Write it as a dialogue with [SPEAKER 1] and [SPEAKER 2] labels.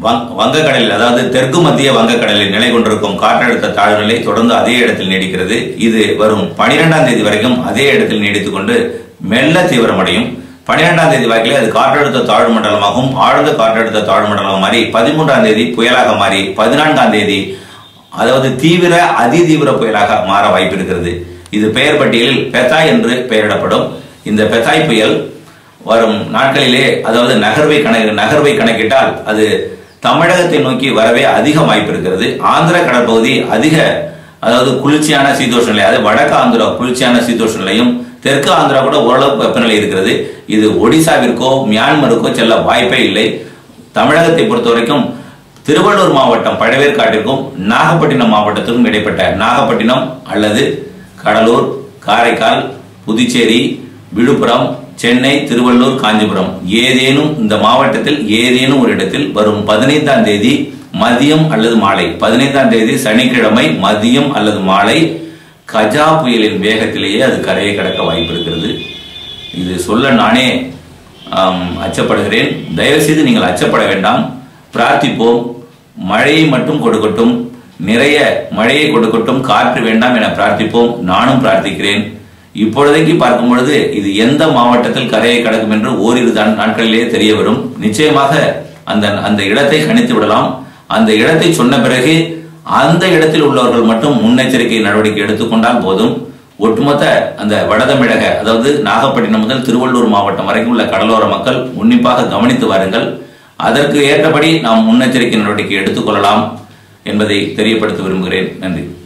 [SPEAKER 1] வங்- வங்கக்கடலில் அதாவது தெற்கு மத்திய வங்கக்கடலில் நிலை கொண்டிருக்கும் காற்றழுத்த தாழ்வு நிலை தொடர்ந்து அதே இடத்தில் நீடிக்கிறது இது வரும் பனிரெண்டாம் தேதி வரைக்கும் அதே இடத்தில் நீடித்துக் கொண்டு மெல்ல தீவிரமடையும் பனிரெண்டாம் தேதி வாக்கிலே அது காற்றழுத்த தாழ்வு மண்டலமாகவும் ஆழ்ந்த காற்றழுத்த தாழ்வு மண்டலமாக மாறி பதிமூன்றாம் தேதி புயலாக மாறி பதினான்காம் தேதி அதாவது தீவிர அதிதீவிர புயலாக மாற வாய்ப்பு இருக்கிறது இது பெயர் பட்டியலில் பெத்தாய் என்று பெயரிடப்படும் இந்த பெத்தாய் புயல் வரும் நாட்களிலே அதாவது நகர்வை கணக்கு நகர்வை கணக்கிட்டால் அது தமிழகத்தை நோக்கி வரவே அதிக வாய்ப்பு இருக்கிறது ஆந்திர கடற்பகுதி அதிக அதாவது குளிர்ச்சியான சீதோஷ நிலை அதாவது வடக்கு ஆந்திரா குளிர்ச்சியான சீதோஷ நிலையும் தெற்கு ஆந்திரா கூட ஓரளவு வெப்பநிலை இருக்கிறது இது ஒடிசாவிற்கோ மியான்மருக்கோ செல்ல வாய்ப்பே இல்லை தமிழகத்தை பொறுத்த வரைக்கும் திருவள்ளூர் மாவட்டம் பழவேற்காட்டிற்கும் நாகப்பட்டினம் மாவட்டத்திற்கும் இடைப்பட்ட நாகப்பட்டினம் அல்லது கடலூர் காரைக்கால் புதுச்சேரி விழுப்புரம் சென்னை திருவள்ளூர் காஞ்சிபுரம் ஏதேனும் இந்த மாவட்டத்தில் ஏதேனும் ஒரு இடத்தில் வரும் பதினைந்தாம் தேதி மதியம் அல்லது மாலை பதினைந்தாம் தேதி சனிக்கிழமை மதியம் அல்லது மாலை கஜா புயலின் வேகத்திலேயே அது கரையை கடக்க வாய்ப்பு இருக்கிறது இது சொல்ல நானே ஆம், அச்சப்படுகிறேன் தயவுசெய்து நீங்கள் அச்சப்பட வேண்டாம் பிரார்த்திப்போம் மழையை மட்டும் கொடுக்கட்டும் நிறைய மழையை கொடுக்கட்டும் காற்று வேண்டாம் என பிரார்த்திப்போம் நானும் பிரார்த்திக்கிறேன் இப்பொழுதைக்கு பார்க்கும் பொழுது இது எந்த மாவட்டத்தில் கரையை கடக்கும் என்று ஓரிரு தான் நாட்களிலேயே தெரிய வரும் நிச்சயமாக அந்த அந்த இடத்தை கணித்து விடலாம் அந்த இடத்தை சொன்ன பிறகு அந்த இடத்தில் உள்ளவர்கள் மட்டும் முன்னெச்சரிக்கை நடவடிக்கை எடுத்துக்கொண்டால் போதும் ஒட்டுமொத்த அந்த வடதமிழக அதாவது நாகப்பட்டினம் முதல் திருவள்ளூர் மாவட்டம் வரைக்கும் உள்ள கடலோர மக்கள் உன்னிப்பாக கவனித்து வாருங்கள் அதற்கு ஏற்றபடி நாம் முன்னெச்சரிக்கை நடவடிக்கை எடுத்துக்கொள்ளலாம் என்பதை தெரியப்படுத்த விரும்புகிறேன் நன்றி